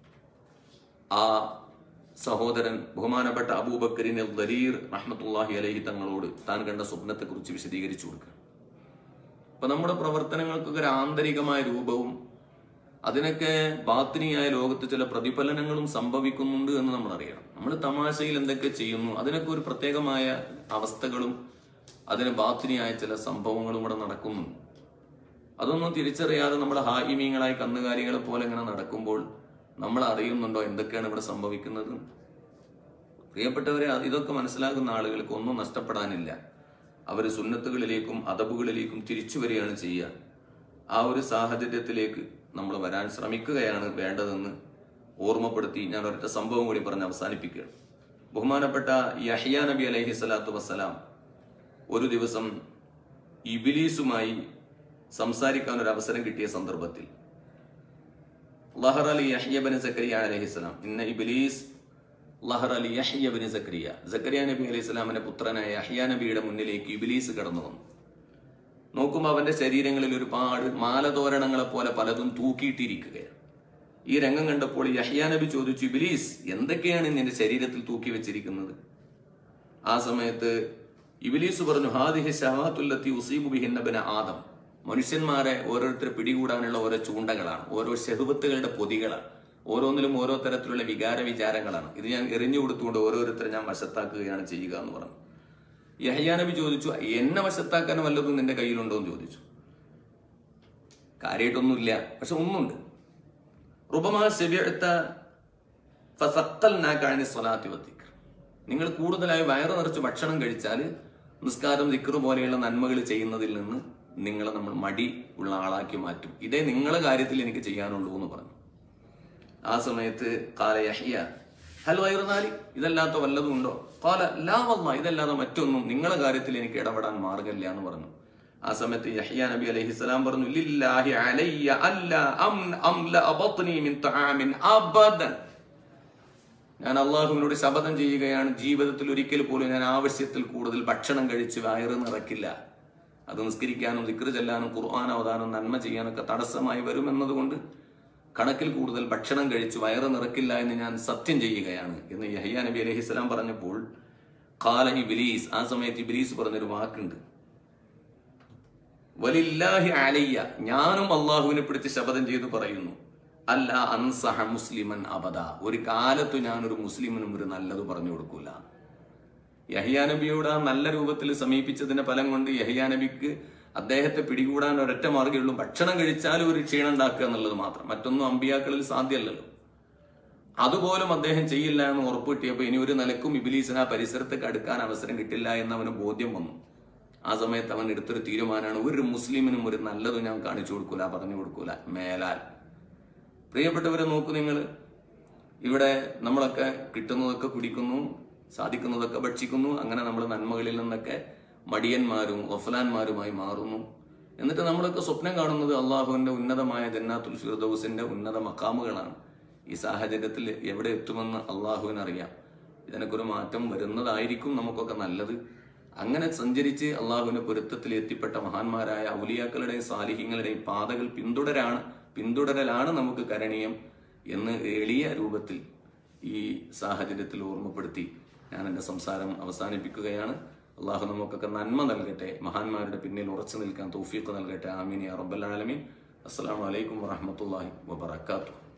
ആ സഹോദരൻ ബഹുമാനപ്പെട്ട അബൂബക്കറിൻ ദലീർ റഹ്മത്തുല്ലാഹി അലഹി തങ്ങളോട് താൻ കണ്ട സ്വപ്നത്തെ കുറിച്ച് വിശദീകരിച്ചു കൊടുക്കുക അപ്പൊ നമ്മുടെ പ്രവർത്തനങ്ങൾക്കൊക്കെ ഒരു ആന്തരികമായ രൂപവും അതിനൊക്കെ ബാത്തിനിയായ ലോകത്ത് ചില പ്രതിഫലനങ്ങളും സംഭവിക്കുന്നുണ്ട് എന്ന് നമ്മൾ അറിയണം നമ്മൾ തമാശയിൽ എന്തൊക്കെ ചെയ്യുന്നു അതിനൊക്കെ ഒരു പ്രത്യേകമായ അവസ്ഥകളും അതിന് ബാത്തിനിയായ ചില സംഭവങ്ങളും ഇവിടെ നടക്കുന്നുണ്ട് അതൊന്നും തിരിച്ചറിയാതെ നമ്മുടെ ഹായിമീങ്ങളായി കന്നുകാലികളെ പോലെ ഇങ്ങനെ നടക്കുമ്പോൾ നമ്മൾ അറിയുന്നുണ്ടോ എന്തൊക്കെയാണ് ഇവിടെ സംഭവിക്കുന്നത് പ്രിയപ്പെട്ടവരെ അത് ഇതൊക്കെ മനസ്സിലാക്കുന്ന ആളുകൾക്ക് ഒന്നും നഷ്ടപ്പെടാനില്ല അവർ സുന്നത്തുകളിലേക്കും അതബുകളിലേക്കും തിരിച്ചു വരികയാണ് ചെയ്യുക ആ ഒരു സാഹചര്യത്തിലേക്ക് നമ്മൾ വരാൻ ശ്രമിക്കുകയാണ് വേണ്ടതെന്ന് ഓർമ്മപ്പെടുത്തി ഞാൻ ഒരൊറ്റ സംഭവം കൂടി പറഞ്ഞ് അവസാനിപ്പിക്കുകയാണ് ബഹുമാനപ്പെട്ട യഹ്യ നബി അലൈഹി സ്വലാത്തു വസ്സലാം ഒരു ദിവസം ഇബിലീസുമായി സംസാരിക്കാൻ ഒരു അവസരം കിട്ടിയ സന്ദർഭത്തിൽ ലഹർ അലി യഹ്യബിൻ സക്കരിയ അലഹിസ്ലാം ഇന്ന ഇബിലീസ് ലഹർ അലി യഹ്യബിൻ സക്കരിയ സക്കരിയ നബി അലൈഹി സ്വലാമിന്റെ പുത്രനായ യഹ്യ നബിയുടെ മുന്നിലേക്ക് ഇബിലീസ് കടന്നു വന്നു നോക്കുമ്പോൾ അവന്റെ ശരീരങ്ങളിൽ ഒരുപാട് മാലതോരണങ്ങളെ പോലെ പലതും തൂക്കിയിട്ടിരിക്കുകയാണ് ഈ രംഗം കണ്ടപ്പോൾ യഹ്യ നബി ചോദിച്ചു ഇബിലീസ് എന്തൊക്കെയാണ് നിന്റെ ശരീരത്തിൽ തൂക്കി വെച്ചിരിക്കുന്നത് ആ സമയത്ത് ഇബിലീസ് പറഞ്ഞു ഹാദിഹി ഷഹാത്തുല്ലത്തി ഉസീബു ബിഹിന്നബിന ആദം മനുഷ്യന്മാരെ ഓരോരുത്തരെ പിടികൂടാനുള്ള ഓരോ ചൂണ്ടകളാണ് ഓരോ ഷെഹുബത്തുകളുടെ പൊതികളാണ് ഓരോന്നിലും ഓരോ തരത്തിലുള്ള വികാര വിചാരങ്ങളാണ് ഇത് ഞാൻ എറിഞ്ഞു കൊടുത്തുകൊണ്ട് ഓരോരുത്തരെ ഞാൻ വശത്താക്കുകയാണ് ചെയ്യുക എന്ന് പറഞ്ഞു യഹ്യാ നബി ചോദിച്ചു എന്നെ വശത്താക്കാൻ വല്ലതും നിന്റെ കയ്യിലുണ്ടോ എന്ന് ചോദിച്ചു കാര്യമായിട്ടൊന്നുമില്ല പക്ഷെ ഒന്നുണ്ട് റുബമാ ശബിയത്ത ഫസക്കൽനാക്കാണി സ്വലാത്തി വത്തിക്കർ നിങ്ങൾ കൂടുതലായി വയറ് നിറച്ച് ഭക്ഷണം കഴിച്ചാൽ നിസ്കാരം ദിക്കറ് പോലെയുള്ള നന്മകൾ ചെയ്യുന്നതിൽ നിന്ന് നിങ്ങളെ നമ്മൾ മടി ഉള്ള ആളാക്കി മാറ്റും ഇതേ നിങ്ങളെ കാര്യത്തിൽ എനിക്ക് ചെയ്യാനുള്ളൂ എന്ന് പറഞ്ഞു ആ സമയത്ത് കാല യഹ്യ ഹൽ വൈറുനാലി ഇതല്ലാത്ത വല്ലതും ഉണ്ടോ കാല ലാ വല്ല ഇതല്ലാതെ മറ്റൊന്നും നിങ്ങളെ കാര്യത്തിൽ എനിക്ക് ഇടപെടാൻ മാർഗമില്ല എന്ന് പറഞ്ഞു ആ സമയത്ത് യഹ്യ നബി അലൈഹിസ്സലാം പറഞ്ഞു ലില്ലാഹി അലയ്യ അല്ല അംല ബത്നി മിൻ തആമിൻ അബദൻ ഞാൻ അള്ളാഹുവിനോട് ശപഥം ചെയ്യുകയാണ് ജീവിതത്തിൽ ഒരിക്കൽ പോലും ഞാൻ ആവശ്യത്തിൽ കൂടുതൽ ഭക്ഷണം കഴിച്ച് വയറ് നിറക്കില്ല അത് നിസ്കരിക്കാനും ദിക്ർ ചെല്ലാനും ഖുർആൻ ഓതാനും നന്മ ചെയ്യാനൊക്കെ തടസ്സമായി വരുമെന്നതുകൊണ്ട് കണക്കിൽ കൂടുതൽ ഭക്ഷണം കഴിച്ച് വയറ് നിറക്കില്ല എന്ന് ഞാൻ സത്യം ചെയ്യുകയാണ് എന്ന് യഹ്യ നബി അലഹിസ്സലാം പറഞ്ഞപ്പോൾ കാല ഇബിലീസ് ആ സമയത്ത് ഇബിലീസ് പറഞ്ഞൊരു വാക്കുണ്ട് വലില്ലാഹി അലയ്യ ഞാനും അള്ളാഹുവിനെ പിടിച്ച് ശപഥം ചെയ്ത് പറയുന്നു അല്ല അൻസഹ മുസ്ലിമൻ അബദ ഒരു കാലത്തു ഞാൻ ഒരു മുസ്ലിമിനും ഒരു നല്ലത് പറഞ്ഞു കൊടുക്കൂല യഹിയാ നബിയോട് ആ നല്ല രൂപത്തിൽ സമീപിച്ചതിന്റെ ഫലം കൊണ്ട് യഹിയാ നബിക്ക് അദ്ദേഹത്തെ പിടികൂടാൻ ഒരൊറ്റ മാർഗ്ഗമുള്ളൂ ഭക്ഷണം കഴിച്ചാലും ഒരു ക്ഷീണം ഉണ്ടാക്കുക എന്നുള്ളത് മാത്രം മറ്റൊന്നും അമ്പിയാക്കളിൽ സാധ്യമല്ലല്ലോ അതുപോലും അദ്ദേഹം ചെയ്യില്ല എന്ന് ഉറപ്പ് കിട്ടിയപ്പോൾ ഇനി ഒരു നിലക്കും ഇബിലീസിന് ആ പരിസരത്തേക്ക് അടുക്കാൻ അവസരം കിട്ടില്ല എന്ന് അവന് ബോധ്യം വന്നു ആ സമയത്ത് അവൻ എടുത്തൊരു തീരുമാനമാണ് ഒരു മുസ്ലിമിനും ഒരു നല്ലത് ഞാൻ കാണിച്ചു കൊടുക്കൂല പറഞ്ഞു കൊടുക്കൂല മേലാൽ പ്രിയപ്പെട്ടവരെ നോക്കൂ നിങ്ങൾ ഇവിടെ നമ്മളൊക്കെ കിട്ടുന്നതൊക്കെ കുടിക്കുന്നു സാധിക്കുന്നതൊക്കെ ഭക്ഷിക്കുന്നു അങ്ങനെ നമ്മൾ നന്മകളിൽ നിന്നൊക്കെ മടിയന്മാരും ഒഫലാന്മാരുമായി മാറുന്നു എന്നിട്ട് നമ്മളൊക്കെ സ്വപ്നം കാണുന്നത് അള്ളാഹുവിന്റെ ഉന്നതമായ ജന്നാത്തുൽ ഫിർദൌസിന്റെ ഉന്നത മക്കാമുകളാണ് ഈ സാഹചര്യത്തിൽ എവിടെ എത്തുമെന്ന് അള്ളാഹുവിനറിയാം ഇതിനൊക്കെ ഒരു മാറ്റം വരുന്നതായിരിക്കും നമുക്കൊക്കെ നല്ലത് അങ്ങനെ സഞ്ചരിച്ച് അള്ളാഹുവിന്റെ പൊരുത്തത്തിൽ എത്തിപ്പെട്ട മഹാന്മാരായ ഔലിയാക്കളുടെയും സാലിഹ്യങ്ങളുടെയും പാതകൾ പിന്തുടരാണ് പിന്തുടരലാണ് നമുക്ക് കരണീയം എന്ന് എളിയ രൂപത്തിൽ ഈ സാഹചര്യത്തിൽ ഓർമ്മപ്പെടുത്തി ഞാൻ എൻ്റെ സംസാരം അവസാനിപ്പിക്കുകയാണ് അള്ളാഹു നമുക്കൊക്കെ നന്മ നൽകട്ടെ മഹാന്മാരുടെ പിന്നിൽ ഉറച്ചു നിൽക്കാൻ തൗഫീഖ് നൽകട്ടെ ആമീൻ യാ റബ്ബൽ ആലമീൻ അസ്സലാമു അലൈക്കും വറഹ്മത്തുള്ളാഹി വബറകാതുഹു